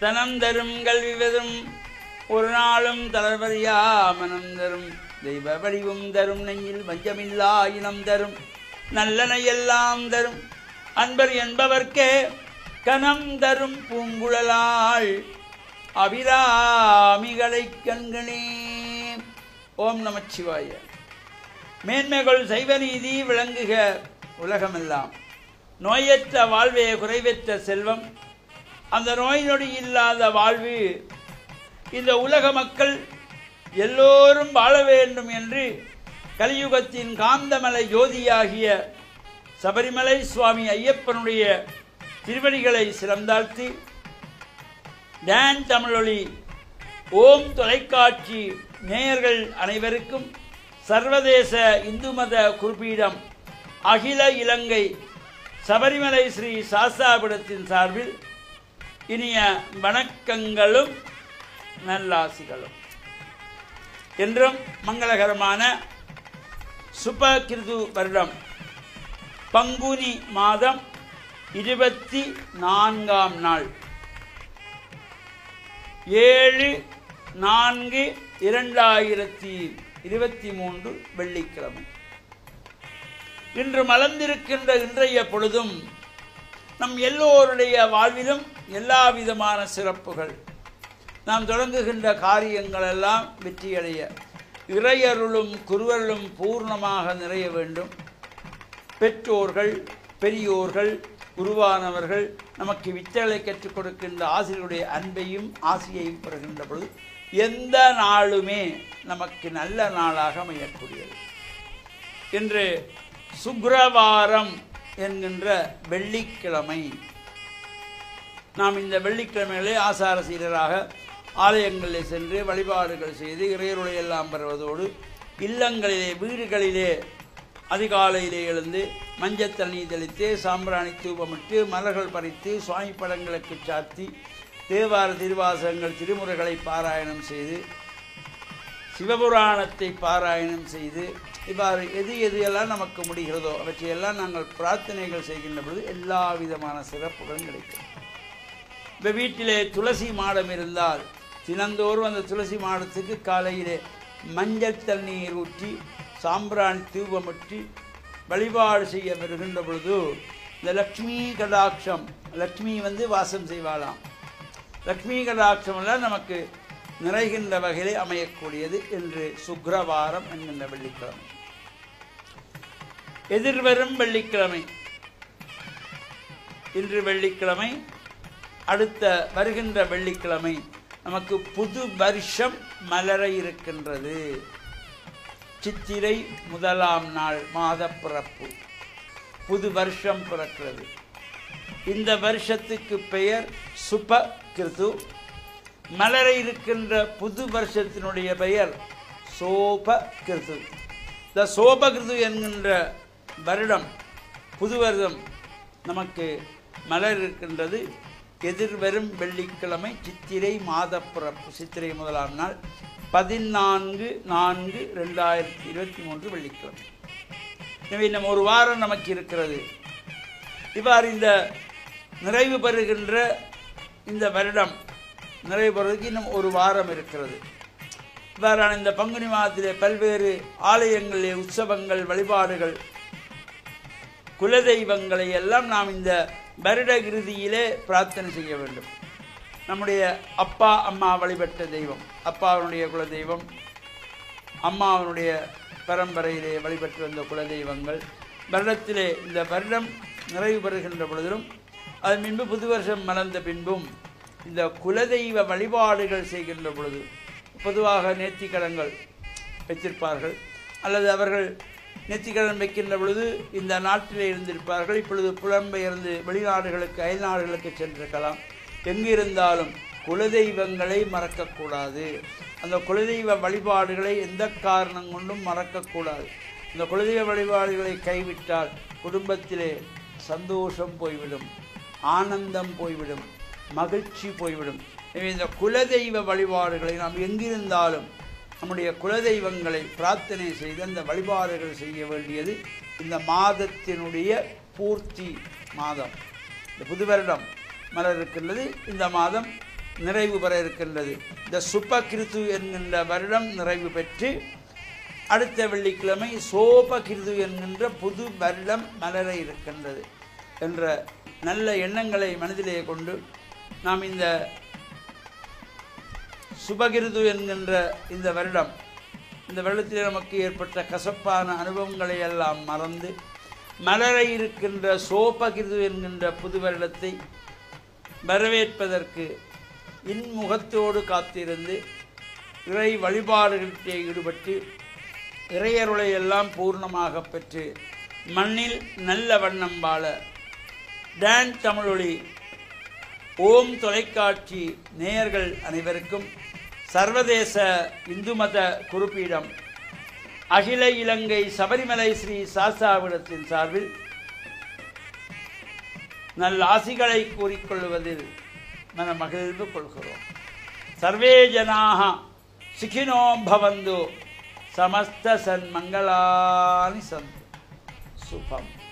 தனம் தரும் கல்வி வெறும் ஒரு நாளும் தளர்வறியா மனம் தரும் தெய்வ வடிவும் தரும் நெஞ்சில் வஞ்சமில்லா இனம் தரும் நல்லன எல்லாம் தரும் அன்பர் என்பவர்க்கே கனம் தரும் பூங்குழலாள் அபிராமிகளை கண்களே ஓம் நமச்சிவாய மேன்மைகள் சைவ நீதி விளங்குக உலகமெல்லாம் நோயற்ற வாழ்வே குறைவற்ற செல்வம் அந்த நோய் நொடி இல்லாத வாழ்வு இந்த உலக மக்கள் எல்லோரும் வாழ வேண்டும் என்று கலியுகத்தின் காந்தமலை ஜோதியாகிய சபரிமலை சுவாமி ஐயப்பனுடைய திருவடிகளை சிறந்தாழ்த்தி டான் தமிழொலி ஓம் தொலைக்காட்சி நேயர்கள் அனைவருக்கும் சர்வதேச இந்து மத குறிப்பீடம் அகில இலங்கை சபரிமலை ஸ்ரீ சாஸ்தாபுரத்தின் சார்பில் இனிய வணக்கங்களும் நல்லாசிகளும் என்றும் மங்களகரமான சுபகிருது வருடம் பங்குனி மாதம் இருபத்தி நான்காம் நாள் ஏழு நான்கு இரண்டாயிரத்தி இருபத்தி மூன்று வெள்ளிக்கிழமை இன்று மலர்ந்திருக்கின்ற இன்றைய பொழுதும் நம் எல்லோருடைய வாழ்விலும் எல்லா விதமான சிறப்புகள் நாம் தொடங்குகின்ற காரியங்கள் எல்லாம் வெற்றியடைய இறையருளும் குருவருளும் பூர்ணமாக நிறைய வேண்டும் பெற்றோர்கள் பெரியோர்கள் குருவானவர்கள் நமக்கு வித்தலை கற்றுக் கொடுக்கின்ற ஆசிரியருடைய அன்பையும் ஆசையையும் பெறுகின்ற பொழுது எந்த நாளுமே நமக்கு நல்ல நாளாக அமையக்கூடியது இன்று சுக்கிரவாரம் என்கின்ற வெள்ளிக்கிழமை நாம் இந்த வெள்ளிக்கிழமைகளே ஆசார சீரராக ஆலயங்களில் சென்று வழிபாடுகள் செய்து இறையருளை எல்லாம் பெறுவதோடு இல்லங்களிலே வீடுகளிலே அதிகாலையிலே எழுந்து மஞ்சள் தண்ணி தெளித்து சாம்பிராணி தூபமிட்டு மலர்கள் பறித்து சுவாமி படங்களுக்கு சாத்தி தேவார திருவாசகங்கள் திருமுறைகளை பாராயணம் செய்து சிவபுராணத்தை பாராயணம் செய்து இவ்வாறு எது எது எல்லாம் நமக்கு முடிகிறதோ அவற்றையெல்லாம் நாங்கள் பிரார்த்தனைகள் செய்கின்ற பொழுது எல்லா விதமான சிறப்புகளும் கிடைக்கும் இப்போ வீட்டிலே துளசி மாடம் இருந்தால் தினந்தோறும் அந்த துளசி மாடத்துக்கு காலையிலே மஞ்சள் தண்ணீர் ஊற்றி சாம்பிராணி தூபமிட்டு வழிபாடு செய்ய வருகின்ற பொழுது இந்த லக்ஷ்மி கடாட்சம் லக்ஷ்மி வந்து வாசம் செய்வாளாம் லக்ஷ்மி கடாட்சம் எல்லாம் நமக்கு நிறைகின்ற வகையிலே அமையக்கூடியது என்று சுக்கிரவாரம் என்கின்ற வெள்ளிக்கிழமை எதிர்வரும் வெள்ளிக்கிழமை இன்று வெள்ளிக்கிழமை அடுத்த வருகின்ற வெள்ளிக்கிழமை நமக்கு புது வருஷம் மலர இருக்கின்றது சித்திரை முதலாம் நாள் மாத பிறப்பு புது வருஷம் பிறக்கிறது இந்த வருஷத்துக்கு பெயர் சுப கிருது மலர இருக்கின்ற புது வருஷத்தினுடைய பெயர் சோப கிருது இந்த சோபகிருது என்கின்ற வருடம் புது வருடம் நமக்கு மலர் இருக்கின்றது எதிர்வரும் வெள்ளிக்கிழமை சித்திரை மாத பிறப்பு சித்திரை முதலாம் நாள் பதினான்கு நான்கு ரெண்டாயிரத்தி இருபத்தி மூன்று வெள்ளிக்கிழமை எனவே நம்ம ஒரு வாரம் நமக்கு இருக்கிறது இவ்வாறு இந்த நிறைவு பெறுகின்ற இந்த வருடம் நிறைவு பெறுவதற்கு இன்னும் ஒரு வாரம் இருக்கிறது இவ்வாறான இந்த பங்குனி மாதத்திலே பல்வேறு ஆலயங்களிலே உற்சவங்கள் வழிபாடுகள் குலதெய்வங்களை எல்லாம் நாம் இந்த வருட இறுதியிலே பிரார்த்தனை செய்ய வேண்டும் நம்முடைய அப்பா அம்மா வழிபட்ட தெய்வம் அப்பாவினுடைய குலதெய்வம் அம்மாவினுடைய பரம்பரையிலே வழிபட்டு வந்த குலதெய்வங்கள் வருடத்திலே இந்த வருடம் நிறைவு பெறுகின்ற பொழுதிலும் அதன் பின்பு புது வருஷம் மலர்ந்த பின்பும் இந்த குலதெய்வ வழிபாடுகள் செய்கின்ற பொழுது பொதுவாக நேர்த்திக்கடன்கள் வைத்திருப்பார்கள் அல்லது அவர்கள் நேர்த்திக்கடன் வைக்கின்ற பொழுது இந்த நாட்டிலே இருந்திருப்பார்கள் இப்பொழுது புலம்பெயர்ந்து வெளிநாடுகளுக்கு அயல்நாடுகளுக்கு சென்றிருக்கலாம் எங்கிருந்தாலும் குலதெய்வங்களை மறக்கக்கூடாது அந்த குலதெய்வ வழிபாடுகளை எந்த காரணம் கொண்டும் மறக்கக்கூடாது இந்த குலதெய்வ வழிபாடுகளை கைவிட்டால் குடும்பத்திலே சந்தோஷம் போய்விடும் ஆனந்தம் போய்விடும் மகிழ்ச்சி போய்விடும் எனவே இந்த குலதெய்வ வழிபாடுகளை நாம் எங்கிருந்தாலும் நம்முடைய குலதெய்வங்களை பிரார்த்தனை செய்து அந்த வழிபாடுகள் செய்ய வேண்டியது இந்த மாதத்தினுடைய பூர்த்தி மாதம் இந்த புது வருடம் மலர் இருக்கின்றது இந்த மாதம் நிறைவு பெற இருக்கின்றது இந்த சுபகிருது என்கின்ற வருடம் நிறைவு பெற்று அடுத்த வெள்ளிக்கிழமை சோபகிருது என்கின்ற புது வருடம் மலர இருக்கின்றது என்ற நல்ல எண்ணங்களை மனதிலே கொண்டு நாம் இந்த சுபகிருது என்கின்ற இந்த வருடம் இந்த வருடத்தில் நமக்கு ஏற்பட்ட கசப்பான அனுபவங்களை எல்லாம் மறந்து மலர இருக்கின்ற சோபகிருது என்கின்ற புது வருடத்தை வரவேற்பதற்கு இன்முகத்தோடு காத்திருந்து இறை வழிபாடுகளிலே ஈடுபட்டு இறையருளை எல்லாம் பூர்ணமாக பெற்று மண்ணில் நல்ல வண்ணம் வாழ டான் தமிழொலி ஓம் தொலைக்காட்சி நேயர்கள் அனைவருக்கும் சர்வதேச இந்து மத குறிப்பீடம் அகில இலங்கை சபரிமலை ஸ்ரீ சாஸ்தாவிடத்தின் சார்பில் நல்ல ஆசிகளை கூறிக்கொள்வதில் மன மகிழ்வு கொள்கிறோம் சர்வே ஜனாக சுகினோ பவந்து சமஸ்த சன்மங்களானி சந்து சுபம்